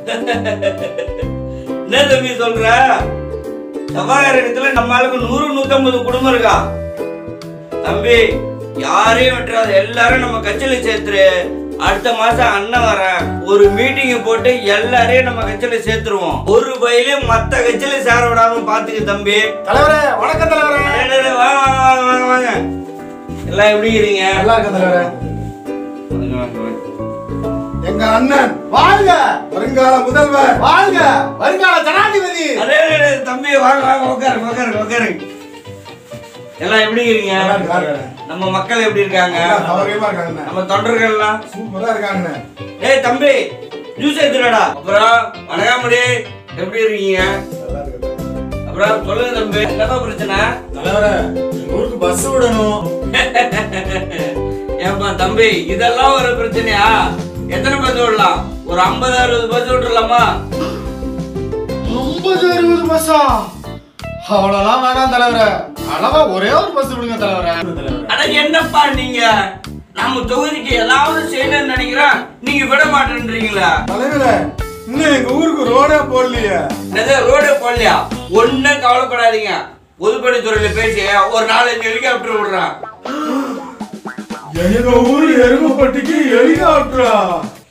என்ன தம்பி சொல்ற சபாகரகத்துல நம்ம ஆளுக்கு நூறு நூத்தம்பது குடும்பம் இருக்கா தம்பி யாரையும் விட்டுறாது எல்லாரும் நம்ம கட்சியில சேர்த்துரு அடுத்த மாசம் அண்ணன் வரேன் ஒரு மீட்டிங் போட்டு எல்லாரையும் நம்ம கட்சியில சேர்த்துருவோம் ஒரு பயிலையும் மத்த கட்சியில சேர விடாம பாத்துக்க தம்பி தலைவரே வணக்கம் தலைவரே டேய், டேய், டேய், வாங்க வாங்க வாங்க வாங்க வாங்க எல்லாம் எப்படி இருக்கீங்க நல்லா இருக்கேன் தலைவரே வாங்க, வாங்க, வாங்க. எங்க அண்ணன் வாழ்க வருங்கால முதல்வர் வாழ்க வருங்கால ஜனாதிபதி அடே, அடே, அடே, தம்பி வாங்க வாங்க உட்காருங்க உட்காருங்க உட்காருங்க எல்லாம் எப்படி இருக்கீங்க நல்லா இருக்கு, நல்லா இருக்கு. நம்ம மக்கள் எப்படி இருக்காங்க எல்லாம் சௌகரியமா இருக்காங்க அண்ணன். நம்ம தொண்டர்கள்லாம் சூப்பரா இருக்காங்க அண்ணன். ஏய் தம்பி நியூஸ் எடுத்துடா அப்புறம் வணக்காமடி எப்படி இருக்கீங்க நல்லா இருக்கு தலைவரே. அப்புறம் சொல்லுங்க தம்பி என்னப்பா பிரச்சனை தலைவரே எங்க ஊருக்கு பஸ் விடணும் ஏன்பா தம்பி இதெல்லாம் ஒரு பிரச்சனையா எத்தனை பஸ் விடலாம் ஒரு ஐம்பது அறுபது பஸ் விட்டுலாமா ஐம்பது அறுபது பஸ்ஸா அவ்வளவுலாம் வேணாம் தலைவரே அளவா ஒரே ஒரு பஸ் விடுங்க தலைவரே அட என்னப்பா நீங்க நம்ம தொகுதிக்கு ஏதாவது செய்யணும்னு நினைக்கிறேன் நீங்க விட மாட்டேன்றீங்களா தலைவரே இன்னும் எங்க ஊருக்கு ரோடே போடலையே என்னது ரோடு போடலையா ஒன்னும் கவலைப்படாதீங்க பொதுப்பணித்துறையில பேசி ஒரு நாலஞ்சு ஹெலிகாப்டர் விடுறான் எங்க ஊர் எருமப்பட்டிக்கு ஹெலிகாப்டரா